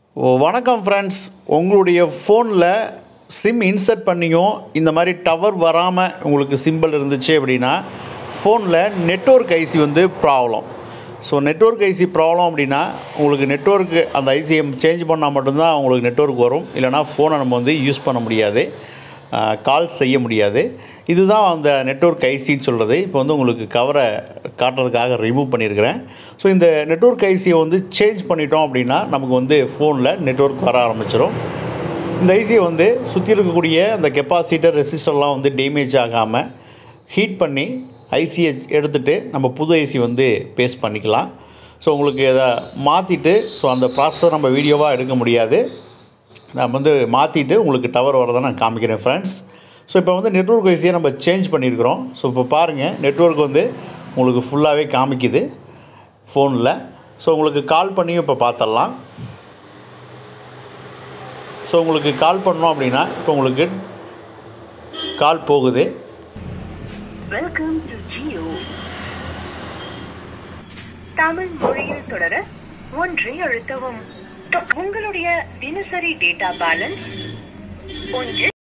ஓ வணக்கம் ஃப்ரெண்ட்ஸ் உங்களுடைய ஃபோனில் சிம் இன்சர்ட் பண்ணியும் இந்த மாதிரி டவர் வராமல் உங்களுக்கு சிம்பிள் இருந்துச்சு அப்படின்னா ஃபோனில் நெட்வொர்க் ஐசி வந்து ப்ராப்ளம் ஸோ நெட்வொர்க் ஐசி ப்ராப்ளம் அப்படின்னா உங்களுக்கு நெட்வொர்க்கு அந்த ஐசியை சேஞ்ச் பண்ணால் மட்டும்தான் உங்களுக்கு நெட்வொர்க் வரும் இல்லைனா ஃபோனை நம்ம வந்து யூஸ் பண்ண முடியாது கால் செய்ய முடியாது இதுதான் அந்த நெட்வொர்க் ஐசின்னு சொல்கிறது இப்போ வந்து உங்களுக்கு கவரை காட்டுறதுக்காக ரிமூவ் பண்ணியிருக்கிறேன் ஸோ இந்த நெட்வொர்க் ஐசியை வந்து சேஞ்ச் பண்ணிட்டோம் அப்படின்னா நமக்கு வந்து ஃபோனில் நெட்வொர்க் வர ஆரம்பிச்சிடும் இந்த ஐசியை வந்து சுற்றி இருக்கக்கூடிய அந்த கெப்பாசிட்டர் ரெசிஸ்டர்லாம் வந்து டேமேஜ் ஆகாமல் ஹீட் பண்ணி ஐசியை எடுத்துகிட்டு நம்ம புது ஐசி வந்து பேஸ்ட் பண்ணிக்கலாம் ஸோ உங்களுக்கு இதை மாற்றிட்டு ஸோ அந்த ப்ராசஸை நம்ம வீடியோவாக எடுக்க முடியாது நான் வந்து மாற்றிட்டு உங்களுக்கு டவர் வரதை நான் காமிக்கிறேன் ஃப்ரெண்ட்ஸ் ஸோ இப்போ வந்து நெட்வொர்க் வைஸியாக நம்ம சேஞ்ச் பண்ணியிருக்கிறோம் ஸோ இப்போ பாருங்கள் நெட்வொர்க் வந்து உங்களுக்கு ஃபுல்லாகவே காமிக்குது ஃபோனில் ஸோ உங்களுக்கு கால் பண்ணியும் இப்போ பார்த்துடலாம் ஸோ உங்களுக்கு கால் பண்ணோம் அப்படின்னா இப்போ உங்களுக்கு கால் போகுது வெல்கம் டு ஜியோ தமிழ் மொழியில் தொடர ஒன்றை அழுத்தவும் உங்களுடைய தினசரி டேட்டா பேலன்ஸ் ஒன்று